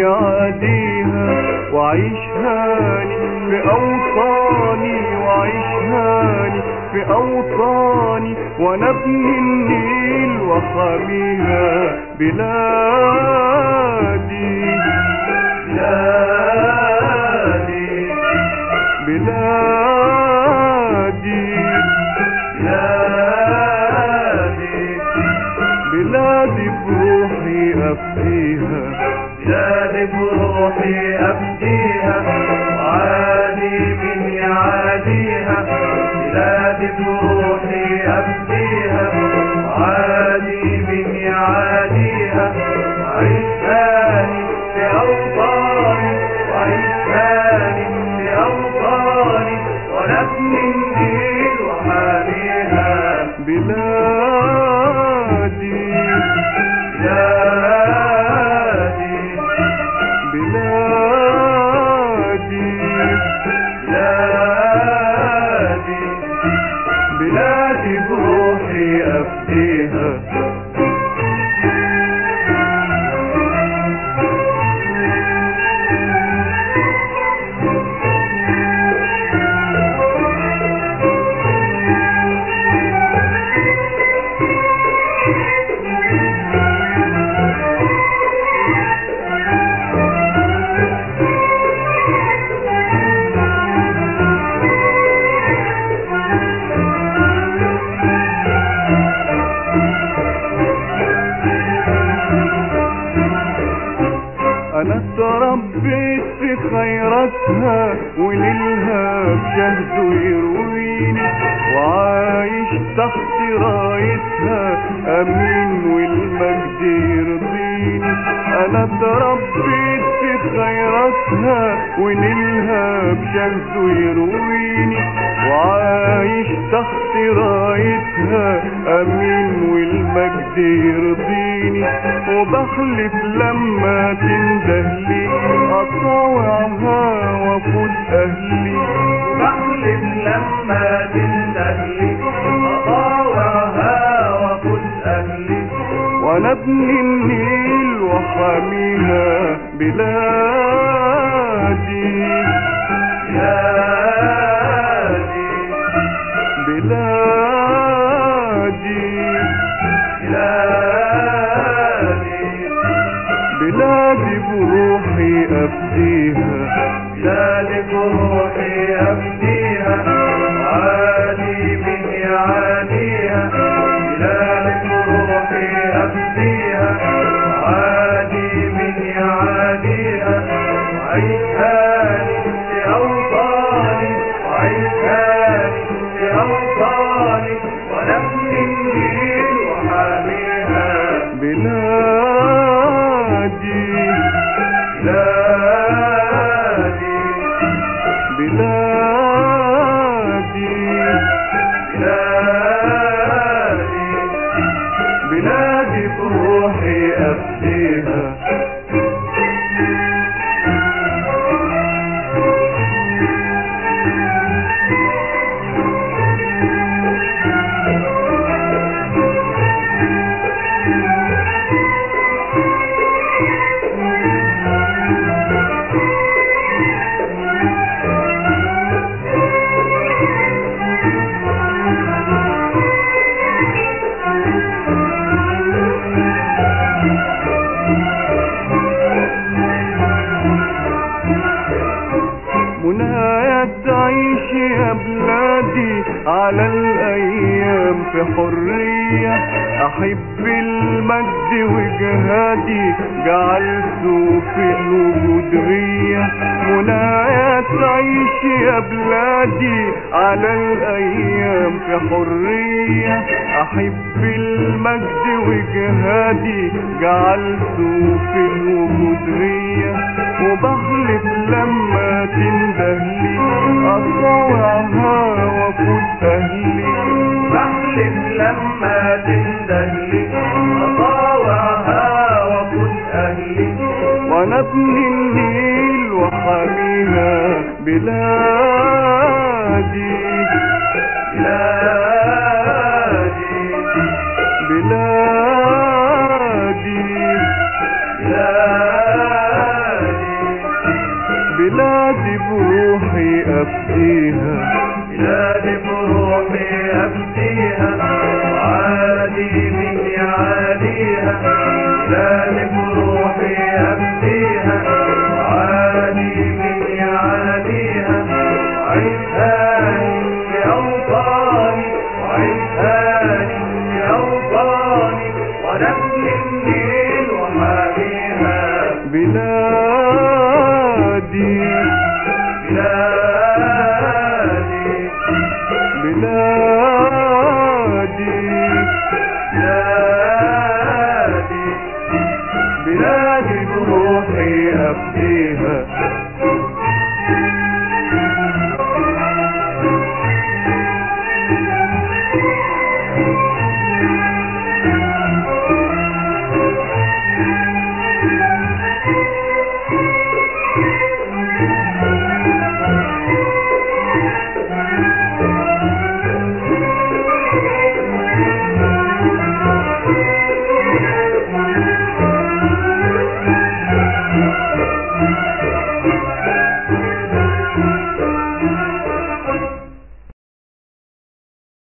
يعاديها وعيش هاني في أوطاني وعيش هاني في أوطاني وانا ابن النيل وحاميها بلادي بلادي بلادي بلادي بلادي بروحي أفديها بلادي بروحي أفديها وعادي من يعاديها بلادي بروحي أفديها وعادي من يعاديها وعيش هاني في أوطاني وعيش هاني في أوطاني وأنا ابن النيل وحاميها بلادي بلادي بلادي بلادي بلادي بروحي أفديها انا اتربيت في خيراتها وليلها بشهده يرويني وعايش تحت رايتها امين والمجد يرضيني انا اتربيت في خيراتها ونيلها بشهده يرويني وعايش تحت رايتها امين والمجد يرضيني وبحلف لما تندهلي اطاوعها وافوت اهلي بحلف لما تندهلي أطاوعها وأفوت أهلي وانا ابن النيل وحاميها بلادي بلادي بلادي بلادي بلادي بروحي افديها بلادي بروحي أفديها وعادي من يعاديها بلادي بروحي أفديها وعادي من يعاديها وعيش هاني في أوطاني وعيش هاني في أوطاني وأنا ابن النيل وحاميها بلادي بلادي بلادي بلادي بلادي بروحي افديها منايا تعيش يا بلادي على الايام في حرية احب المجد وجهادي جعلته في الوجود غية منايا تعيش يا بلادي على الايام في حرية احب المجد وجهادي جعلته في الوجود غية وبحلف لما تندهلي اطاوعها وافوت اهلي بحلف لما تندهلي أطاوعها وأفوت أهلي وانا ابن النيل وحاميها بلادي بلادي بلادي بلادي بلادي بروحي أفديها بلادي بروحي أبديها وعادي من يعاديها بلادي بروحي أبديها وعادي من يعاديها عيشهاني لأوطاني وعيشهاني لأوطاني ونبني النيل وحاميها بلادي بلادي بلادي بلادي بلادي بروحي أفديها